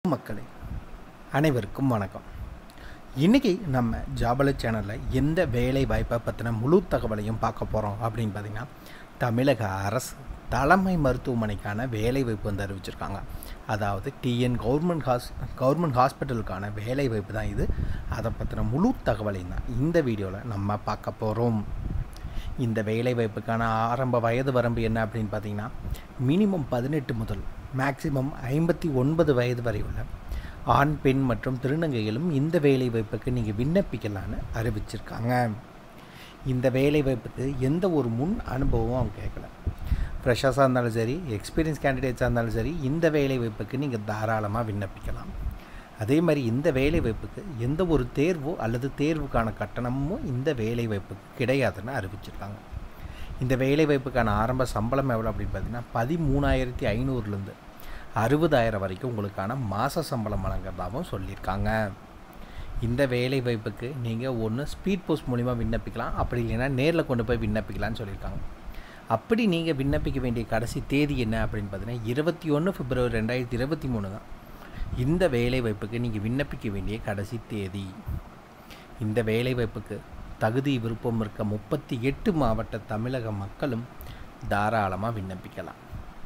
மக்களே அனைவருக்கும் வணக்கம் இன்றைக்கி நம்ம ஜாபல சேனலில் எந்த வேலை வாய்ப்பை பற்றின முழு தகவலையும் பார்க்க போகிறோம் அப்படின்னு பார்த்தீங்கன்னா தமிழக அரசு தலைமை மருத்துவமனைக்கான வேலை வாய்ப்பு வந்து அறிவிச்சிருக்காங்க அதாவது டிஎன் கவர்மெண்ட் ஹாஸ் கவர்மெண்ட் ஹாஸ்பிட்டலுக்கான வேலை வாய்ப்பு தான் இது அதை பற்றின முழு தகவலையும் தான் இந்த வீடியோவில் நம்ம பார்க்க போகிறோம் இந்த வேலைவாய்ப்புக்கான ஆரம்ப வயது வரம்பு என்ன அப்படின்னு பார்த்தீங்கன்னா மினிமம் பதினெட்டு முதல் மேக்சிமம் ஐம்பத்தி ஒன்பது வயது வரை உள்ள ஆண் பெண் மற்றும் திருநங்கைகளும் இந்த வேலைவாய்ப்புக்கு நீங்கள் விண்ணப்பிக்கலான்னு அறிவிச்சிருக்காங்க இந்த வேலைவாய்ப்புக்கு எந்த ஒரு முன் அனுபவமும் அவங்க கேட்கல ஃப்ரெஷர்ஸாக இருந்தாலும் சரி எக்ஸ்பீரியன்ஸ் கேண்டிடேட்ஸாக இருந்தாலும் சரி இந்த வேலைவாய்ப்புக்கு நீங்கள் தாராளமாக விண்ணப்பிக்கலாம் அதே மாதிரி இந்த வேலைவாய்ப்புக்கு எந்த ஒரு தேர்வோ அல்லது தேர்வுக்கான கட்டணமும் இந்த வேலைவாய்ப்புக்கு கிடையாதுன்னு அறிவிச்சிருக்காங்க இந்த வேலைவாய்ப்புக்கான ஆரம்ப சம்பளம் எவ்வளோ அப்படின்னு பார்த்தீங்கன்னா பதிமூணாயிரத்தி ஐநூறுலேருந்து அறுபதாயிரம் வரைக்கும் உங்களுக்கான மாத சம்பளம் வழங்குறதாகவும் சொல்லியிருக்காங்க இந்த வேலை வாய்ப்புக்கு நீங்கள் ஒன்று ஸ்பீட் போஸ்ட் மூலிமா விண்ணப்பிக்கலாம் அப்படி இல்லைன்னா நேரில் கொண்டு போய் விண்ணப்பிக்கலாம்னு சொல்லியிருக்காங்க அப்படி நீங்கள் விண்ணப்பிக்க வேண்டிய கடைசி தேதி என்ன அப்படின்னு பார்த்தீங்கன்னா இருபத்தி ஒன்று பிப்ரவரி ரெண்டாயிரத்தி இருபத்தி மூணு தான் இந்த வேலை வாய்ப்புக்கு நீங்கள் விண்ணப்பிக்க வேண்டிய கடைசி தேதி இந்த வேலை வாய்ப்புக்கு தகுதி விருப்பம் இருக்க முப்பத்தி எட்டு மாவட்ட தமிழக மக்களும் தாராளமாக விண்ணப்பிக்கலாம்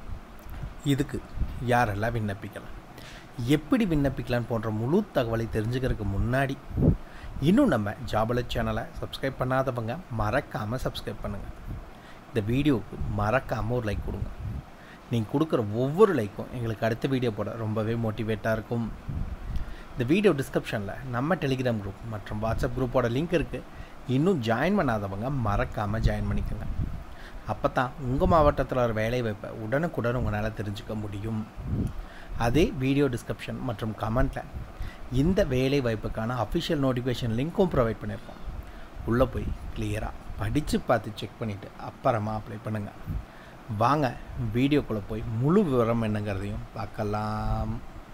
இதுக்கு யாரெல்லாம் விண்ணப்பிக்கலாம் எப்படி விண்ணப்பிக்கலாம் போன்ற முழு தகவலை தெரிஞ்சுக்கிறதுக்கு முன்னாடி இன்னும் நம்ம ஜாபல சேனலை சப்ஸ்கிரைப் பண்ணாதவங்க மறக்காமல் சப்ஸ்கிரைப் பண்ணுங்கள் இந்த வீடியோவுக்கு மறக்காமல் ஒரு லைக் கொடுங்க நீங்கள் கொடுக்குற ஒவ்வொரு லைக்கும் எங்களுக்கு அடுத்த வீடியோ போட ரொம்பவே மோட்டிவேட்டாக இருக்கும் இந்த வீடியோ டிஸ்கிரிப்ஷனில் நம்ம டெலிகிராம் குரூப் மற்றும் வாட்ஸ்அப் குரூப்போட லிங்க் இருக்குது இன்னும் ஜாயின் பண்ணாதவங்க மறக்காமல் ஜாயின் பண்ணிக்கோங்க அப்போ தான் உங்கள் மாவட்டத்தில் ஒரு வேலை வாய்ப்பை உடனுக்குடன் உங்களால் தெரிஞ்சுக்க முடியும் அதே வீடியோ டிஸ்கிரிப்ஷன் மற்றும் கமெண்ட்டில் இந்த வேலை வாய்ப்புக்கான அஃபிஷியல் நோட்டிஃபிகேஷன் லிங்க்கும் ப்ரொவைட் பண்ணியிருக்கோம் உள்ளே போய் கிளியராக படித்து பார்த்து செக் பண்ணிவிட்டு அப்புறமா அப்ளை பண்ணுங்கள் வாங்க வீடியோக்குள்ளே போய் முழு விவரம் என்னங்கிறதையும் பார்க்கலாம்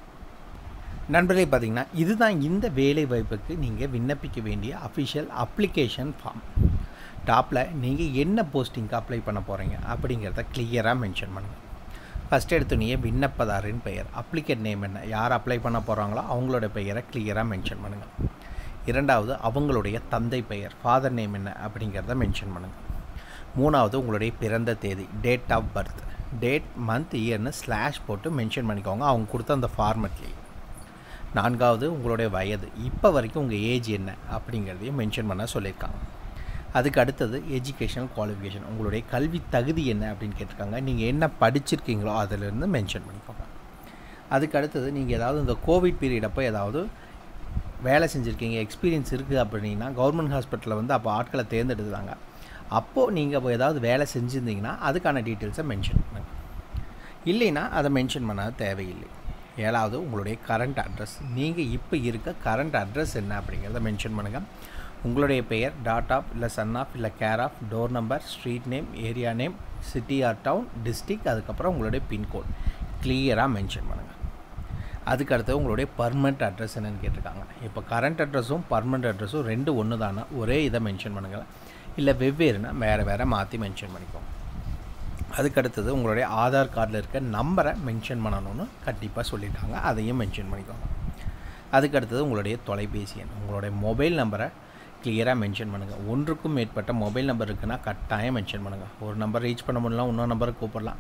நண்பர்களே பார்த்தீங்கன்னா இதுதான் இந்த வேலை வாய்ப்புக்கு நீங்கள் விண்ணப்பிக்க வேண்டிய அஃபிஷியல் அப்ளிகேஷன் ஃபார்ம் டாப்பில் நீங்கள் என்ன போஸ்டிங்க்கு அப்ளை பண்ண போகிறீங்க அப்படிங்கிறத கிளியராக மென்ஷன் பண்ணுங்கள் ஃபஸ்ட் எடுத்துனே விண்ணப்பதாரின் பெயர் அப்ளிகேட் நேம் என்ன யார் அப்ளை பண்ண போகிறாங்களோ அவங்களோட பெயரை கிளியராக மென்ஷன் பண்ணுங்கள் இரண்டாவது அவங்களுடைய தந்தை பெயர் ஃபாதர் நேம் என்ன அப்படிங்கிறத மென்ஷன் பண்ணுங்கள் மூணாவது உங்களுடைய பிறந்த தேதி date of birth date month இயர்னு ஸ்லாஷ் போட்டு மென்ஷன் பண்ணிக்கோங்க அவங்க கொடுத்த அந்த ஃபார்மெட்லேயே நான்காவது உங்களுடைய வயது இப்போ வரைக்கும் உங்கள் ஏஜ் என்ன அப்படிங்கிறதையும் மென்ஷன் பண்ண சொல்லியிருக்காங்க அதுக்கு அடுத்தது எஜுகேஷனல் குவாலிஃபிகேஷன் உங்களுடைய கல்வி தகுதி என்ன அப்படின்னு கேட்டிருக்காங்க நீங்கள் என்ன படிச்சிருக்கீங்களோ அதிலிருந்து மென்ஷன் பண்ணிக்கோங்க அதுக்கு அடுத்தது நீங்கள் ஏதாவது இந்த கோவிட் பீரியட் அப்போ ஏதாவது வேலை செஞ்சுருக்கீங்க எக்ஸ்பீரியன்ஸ் இருக்குது அப்படின்னா கவர்மெண்ட் ஹாஸ்பிட்டலில் வந்து அப்போ ஆட்களை தேர்ந்தெடுத்தாங்க அப்போது நீங்கள் இப்போ ஏதாவது வேலை செஞ்சுருந்தீங்கன்னா அதுக்கான டீட்டெயில்ஸை மென்ஷன் பண்ணுங்கள் இல்லைன்னா அதை மென்ஷன் பண்ண தேவையில்லை ஏழாவது உங்களுடைய கரண்ட் அட்ரஸ் நீங்கள் இப்போ இருக்க கரண்ட் அட்ரஸ் என்ன அப்படிங்கிறத மென்ஷன் பண்ணுங்கள் உங்களுடைய பெயர் டாட் ஆஃப் இல்லை சன் ஆஃப் இல்லை care of door number street name area name city or town district அதுக்கப்புறம் உங்களுடைய பின்கோட் கிளியராக மென்ஷன் பண்ணுங்கள் அதுக்கு அடுத்து உங்களுடைய பர்மனெண்ட் அட்ரஸ் என்னென்னு கேட்டிருக்காங்க இப்போ கரண்ட் அட்ரஸும் பர்மனெண்ட் அட்ரஸும் ரெண்டு ஒன்று தானே ஒரே இதை மென்ஷன் பண்ணுங்கள் இல்லை வெவ்வேறுனா வேறு வேறு மாற்றி மென்ஷன் பண்ணிக்கோங்க அதுக்கடுத்தது உங்களுடைய ஆதார் கார்டில் இருக்க நம்பரை மென்ஷன் பண்ணணும்னு கண்டிப்பாக சொல்லியிருக்காங்க அதையும் மென்ஷன் பண்ணிக்கோங்க அதுக்கடுத்தது உங்களுடைய தொலைபேசி எண் உங்களுடைய மொபைல் நம்பரை கிளியராக மென்ஷன் பண்ணுங்கள் ஒன்றுக்கும் மேற்பட்ட மொபைல் நம்பர் இருக்குன்னா கட்டாயம் மென்ஷன் பண்ணுங்கள் ஒரு நம்பர் ரீச் பண்ண முடியலாம் இன்னொரு நம்பருக்கு கூப்பிடலாம்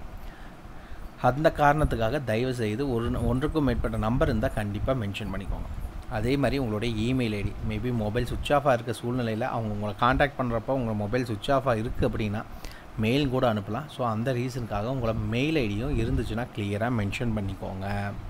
அந்த காரணத்துக்காக தயவு செய்து ஒரு ஒன்றுக்கும் மேற்பட்ட நம்பர் இருந்தால் கண்டிப்பாக மென்ஷன் பண்ணிக்கோங்க அதே மாதிரி உங்களுடைய இமெயில் ஐடி மேபி மொபைல் சுவிட்ச் ஆஃபாக இருக்க சூழ்நிலையில் அவங்க உங்களை காண்டாக்ட் பண்ணுறப்போ உங்கள் மொபைல் சுவிட்ச் ஆஃபாக இருக்குது அப்படின்னா மெயில் கூட அனுப்பலாம் ஸோ அந்த ரீசனுக்காக உங்களை மெயில் ஐடியும் இருந்துச்சுன்னா கிளியராக மென்ஷன் பண்ணிக்கோங்க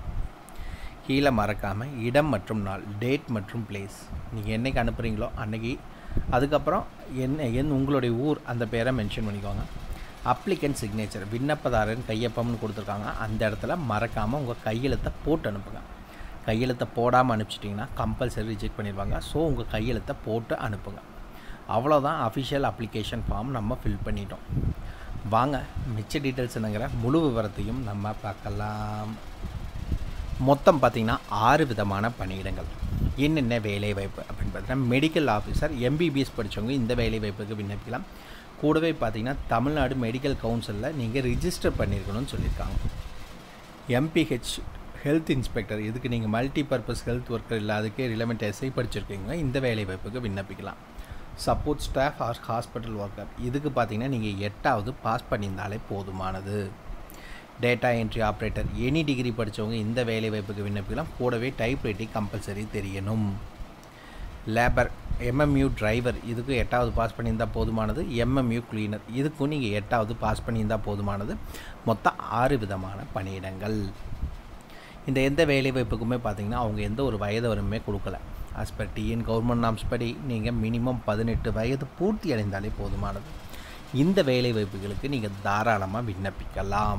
கீழே மறக்காமல் இடம் மற்றும் நாள் டேட் மற்றும் பிளேஸ் நீங்கள் என்றைக்கு அனுப்புகிறீங்களோ அன்றைக்கி அதுக்கப்புறம் என்ன என் உங்களுடைய ஊர் அந்த பேரை மென்ஷன் பண்ணிக்கோங்க அப்ளிகன் சிக்னேச்சர் விண்ணப்பதாரன் கையொப்பம்னு கொடுத்துருக்காங்க அந்த இடத்துல மறக்காமல் உங்கள் கையெழுத்தை போட்டு அனுப்புங்க கையெழுத்தை போடாமல் அனுப்பிச்சிட்டிங்கன்னா கம்பல்சரி ரிஜெக்ட் பண்ணிடுவாங்க ஸோ உங்கள் கையெழுத்தை போட்டு அனுப்புங்க அவ்வளோதான் அஃபிஷியல் அப்ளிகேஷன் ஃபார்ம் நம்ம ஃபில் பண்ணிட்டோம் வாங்க மிச்ச டீட்டெயில்ஸ் என்னங்கிற முழு விவரத்தையும் நம்ம பார்க்கலாம் மொத்தம் பார்த்திங்கன்னா ஆறு விதமான பணியிடங்கள் என்னென்ன வேலை வாய்ப்பு அப்படின்னு பார்த்தீங்கன்னா மெடிக்கல் ஆஃபீஸர் எம்பிபிஎஸ் படித்தவங்க இந்த வேலை வாய்ப்புக்கு விண்ணப்பிக்கலாம் கூடவே பார்த்திங்கன்னா தமிழ்நாடு மெடிக்கல் கவுன்சிலில் நீங்கள் ரிஜிஸ்டர் பண்ணியிருக்கணும்னு சொல்லியிருக்காங்க எம்பிஹெச் ஹெல்த் இன்ஸ்பெக்டர் இதுக்கு நீங்கள் மல்டி பர்பஸ் ஹெல்த் ஒர்க்கர் இல்லை அதுக்கே ரிலமெண்ட் எஸ்ஐ படிச்சிருக்கீங்க இந்த வேலை வாய்ப்புக்கு விண்ணப்பிக்கலாம் support staff or hospital worker இதுக்கு பார்த்தீங்கன்னா நீங்கள் எட்டாவது பாஸ் பண்ணியிருந்தாலே போதுமானது data entry operator any degree படித்தவங்க இந்த வேலை வாய்ப்புக்கு விண்ணப்பிக்கலாம் கூடவே டைப் ரைட்டிங் கம்பல்சரி தெரியணும் லேபர் எம்எம்யூ டிரைவர் இதுக்கு எட்டாவது பாஸ் பண்ணியிருந்தால் போதுமானது எம்எம்யூ கிளீனர் இதுக்கும் நீங்கள் எட்டாவது பாஸ் பண்ணியிருந்தால் போதுமானது மொத்தம் ஆறு விதமான பணியிடங்கள் இந்த எந்த வேலை வாய்ப்புக்குமே பார்த்தீங்கன்னா அவங்க எந்த ஒரு வயது வரம்புமே கொடுக்கல as per TN government norms படி நீங்கள் மினிமம் பதினெட்டு வயது பூர்த்தி அடைந்தாலே போதுமானது இந்த வேலை வாய்ப்புகளுக்கு நீங்கள் தாராளமாக விண்ணப்பிக்கலாம்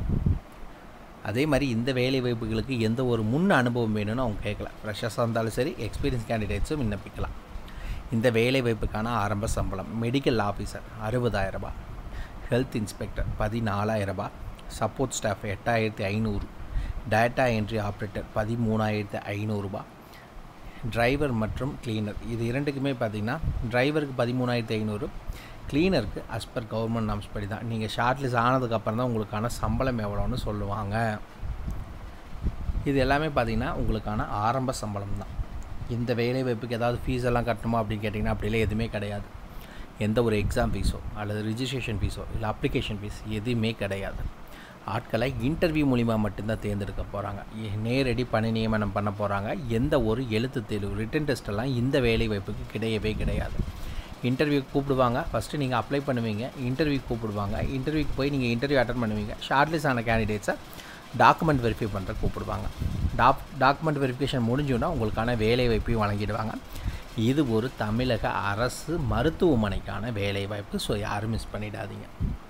அதே மாதிரி இந்த வேலை வாய்ப்புகளுக்கு எந்த ஒரு முன் அனுபவம் வேணும்னு அவங்க கேட்கல ஃப்ரெஷர்ஸாக இருந்தாலும் சரி எக்ஸ்பீரியன்ஸ் கேண்டிடேட்ஸும் விண்ணப்பிக்கலாம் இந்த வேலை வாய்ப்புக்கான ஆரம்ப சம்பளம் மெடிக்கல் ஆஃபீஸர் அறுபதாயிரம் ரூபாய் ஹெல்த் இன்ஸ்பெக்டர் பதினாலாயிரம் ரூபாய் சப்போர்ட் ஸ்டாஃப் எட்டாயிரத்தி ஐநூறு டேட்டா என்ட்ரி ஆப்ரேட்டர் பதிமூணாயிரத்து ஐநூறுரூபா டிரைவர் மற்றும் கிளீனர் இது இரண்டுக்குமே பார்த்தீங்கன்னா டிரைவருக்கு பதிமூணாயிரத்து ஐநூறு கிளீனருக்கு அஸ் பர் கவர்மெண்ட் நாம்ஸ் படி தான் நீங்கள் ஷார்ட் லிஸ்ட் ஆனதுக்கப்புறம் தான் உங்களுக்கான சம்பளம் எவ்வளோன்னு சொல்லுவாங்க இது எல்லாமே பார்த்தீங்கன்னா உங்களுக்கான ஆரம்ப சம்பளம் தான் இந்த வேலை வாய்ப்புக்கு ஏதாவது ஃபீஸ் எல்லாம் கட்டணுமா அப்படின்னு கேட்டிங்கன்னா அப்படிலாம் எதுவுமே கிடையாது எந்த ஒரு எக்ஸாம் ஃபீஸோ அல்லது ரிஜிஸ்ட்ரேஷன் ஃபீஸோ இல்லை அப்ளிகேஷன் ஃபீஸ் எதுவுமே கிடையாது ஆட்களை இன்டர்வியூ மூலிமா மட்டும்தான் தேர்ந்தெடுக்க போகிறாங்க நேரடி பணி நியமனம் பண்ண போகிறாங்க எந்த ஒரு எழுத்து தேர்வு ரிட்டன் டெஸ்ட்டெல்லாம் இந்த வேலை வாய்ப்புக்கு கிடையவே கிடையாது இன்டர்வியூக்கு கூப்பிடுவாங்க ஃபஸ்ட்டு நீங்கள் அப்ளை பண்ணுவீங்க இன்டர்வியூ கூப்பிடுவாங்க இன்டர்வியூக்கு போய் நீங்கள் இன்டர்வியூ அட்டன் பண்ணுவீங்க ஷார்ட்லிஸ்ட் ஆன கேண்டிடேட்ஸை டாக்குமெண்ட் வெரிஃபை பண்ணுற கூப்பிடுவாங்க டாக் டாக்குமெண்ட் வெரிஃபிகேஷன் முடிஞ்சோன்னா உங்களுக்கான வேலை வாய்ப்பையும் வழங்கிடுவாங்க இது ஒரு தமிழக அரசு மருத்துவமனைக்கான வேலை வாய்ப்பு ஸோ யாரும் மிஸ் பண்ணிடாதீங்க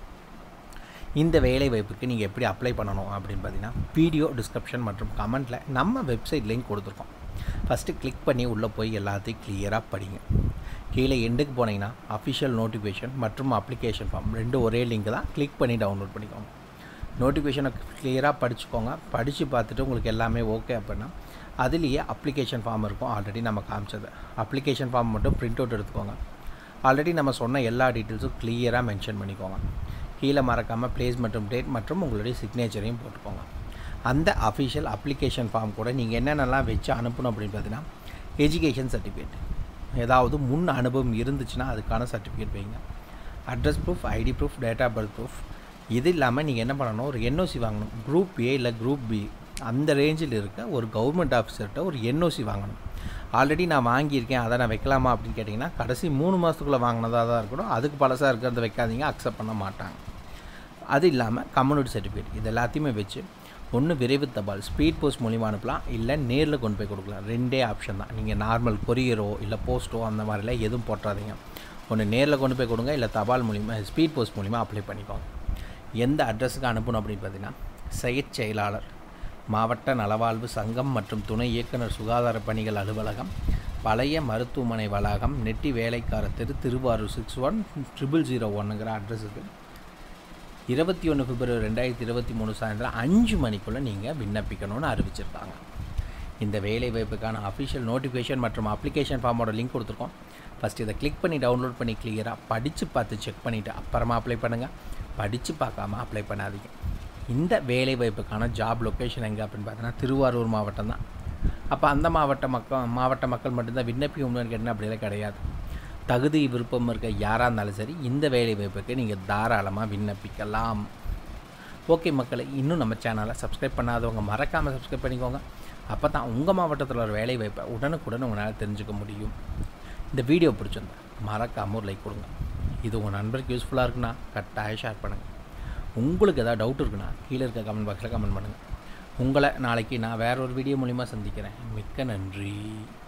இந்த வேலை வாய்ப்புக்கு நீங்கள் எப்படி அப்ளை பண்ணணும் அப்படின்னு பார்த்தீங்கன்னா வீடியோ டிஸ்கிரிப்ஷன் மற்றும் கமெண்ட்டில் நம்ம வெப்சைட் லிங்க் கொடுத்துருக்கோம் ஃபஸ்ட்டு கிளிக் பண்ணி உள்ளே போய் எல்லாத்தையும் கிளியராக படிங்க கீழே எண்டுக்கு போனீங்கன்னா அஃபிஷியல் நோட்டிஃபிகேஷன் மற்றும் அப்ளிகேஷன் ஃபார்ம் ரெண்டு ஒரே லிங்க் தான் கிளிக் பண்ணி டவுன்லோட் பண்ணிக்கோங்க நோட்டிஃபிகேஷனை கிளியராக படிச்சுக்கோங்க படித்து பார்த்துட்டு உங்களுக்கு எல்லாமே ஓகே அப்படின்னா அதுலேயே அப்ளிகேஷன் ஃபார்ம் இருக்கும் ஆல்ரெடி நம்ம காமிச்சது அப்ளிகேஷன் ஃபார்ம் மட்டும் பிரிண்ட் அவுட் எடுத்துக்கோங்க ஆல்ரெடி நம்ம சொன்ன எல்லா டீட்டெயில்ஸும் கிளியராக மென்ஷன் பண்ணிக்கோங்க கீழே மறக்காமல் பிளேஸ் மற்றும் டேட் மற்றும் உங்களுடைய சிக்னேச்சரையும் போட்டுக்கோங்க அந்த அஃபிஷியல் அப்ளிகேஷன் ஃபார்ம் கூட நீங்கள் என்னென்னலாம் வச்சு அனுப்பணும் அப்படின்னு பார்த்தீங்கன்னா எஜுகேஷன் சர்டிஃபிகேட் ஏதாவது முன் அனுபவம் இருந்துச்சுன்னா அதுக்கான சர்டிஃபிகேட் வைங்க address proof ID proof date of birth proof இது இல்லாமல் நீங்கள் என்ன பண்ணணும் ஒரு என்ஓசி வாங்கணும் குரூப் ஏ இல்லை குரூப் பி அந்த ரேஞ்சில் இருக்க ஒரு கவர்மெண்ட் ஆஃபீஸர்கிட்ட ஒரு என்ஓசி வாங்கணும் ஆல்ரெடி நான் வாங்கியிருக்கேன் அதை நான் வைக்கலாமா அப்படின்னு கேட்டிங்கன்னா கடைசி மூணு மாதத்துக்குள்ளே வாங்கினதாக தான் இருக்கணும் அதுக்கு பழசாக இருக்கிறத வைக்காதீங்க அக்செப்ட் பண்ண மாட்டாங்க அது இல்லாமல் கம்யூனிட்டி சர்டிஃபிகேட் இது எல்லாத்தையுமே வச்சு ஒன்று விரைவு தபால் ஸ்பீட் போஸ்ட் மூலிமா அனுப்பலாம் இல்லை நேரில் கொண்டு போய் கொடுக்கலாம் ரெண்டே ஆப்ஷன் தான் நீங்கள் நார்மல் கொரியரோ இல்லை போஸ்ட்டோ அந்த மாதிரிலாம் எதுவும் போட்டுறாதீங்க ஒன்று நேரில் கொண்டு போய் கொடுங்க இல்லை தபால் மூலிமா ஸ்பீட் போஸ்ட் மூலிமா அப்ளை பண்ணிக்கோங்க எந்த அட்ரஸுக்கு அனுப்பணும் அப்படின்னு பார்த்தீங்கன்னா செயற் செயலாளர் மாவட்ட நலவாழ்வு சங்கம் மற்றும் துணை இயக்குனர் சுகாதார பணிகள் அலுவலகம் பழைய மருத்துவமனை வளாகம் நெட்டி வேலைக்கார தெரு Tiruvarur six one triple zero ஒன்னுங்கிற அட்ரஸுக்கு இருபத்தி ஒன்று பிப்ரவரி ரெண்டாயிரத்தி இருபத்தி மூணு சாயந்தரம் அஞ்சு மணிக்குள்ளே நீங்கள் விண்ணப்பிக்கணும்னு அறிவிச்சிருக்காங்க இந்த வேலை வாய்ப்புக்கான அஃபிஷியல் நோட்டிஃபிகேஷன் மற்றும் அப்ளிகேஷன் ஃபார்மோட லிங்க் கொடுத்துருக்கோம் ஃபஸ்ட் இதை கிளிக் பண்ணி டவுன்லோட் பண்ணி கிளியராக படித்து பார்த்து செக் பண்ணிவிட்டு அப்புறமா அப்ளை பண்ணுங்கள் படித்து பார்க்காம அப்ளை பண்ணாதீங்க இந்த வேலை வாய்ப்புக்கான ஜாப் லொக்கேஷன் எங்கே அப்படின்னு பார்த்தீங்கன்னா திருவாரூர் மாவட்டம் தான் அப்போ அந்த மாவட்ட மக்கள் மாவட்ட மக்கள் மட்டும்தான் விண்ணப்பிக்கணும்னு கேட்டிங்கன்னா அப்படிலாம் கிடையாது தகுதி விருப்பம் இருக்க யாராக இருந்தாலும் சரி இந்த வேலை வாய்ப்புக்கு நீங்கள் தாராளமாக விண்ணப்பிக்கலாம் ஓகே மக்களை இன்னும் நம்ம சேனலை சப்ஸ்கிரைப் பண்ணாதவங்க மறக்காமல் சப்ஸ்கிரைப் பண்ணிக்கோங்க அப்போ தான் உங்கள் மாவட்டத்தில் ஒரு வேலை வாய்ப்பை உடனுக்குடன் உங்களால் தெரிஞ்சுக்க முடியும் இந்த வீடியோ பிடிச்சிருந்தா மறக்காமல் ஒரு லைக் கொடுங்க இது உங்கள் நண்பருக்கு யூஸ்ஃபுல்லாக இருக்குன்னா கட்டாயம் ஷேர் பண்ணுங்கள் உங்களுக்கு ஏதாவது டவுட் இருக்குன்னா கீழே இருக்க கமெண்ட் பாக்ஸில் கமெண்ட் பண்ணுங்கள் உங்களை நாளைக்கு நான் வேற ஒரு வீடியோ மூலிமா சந்திக்கிறேன் மிக்க நன்றி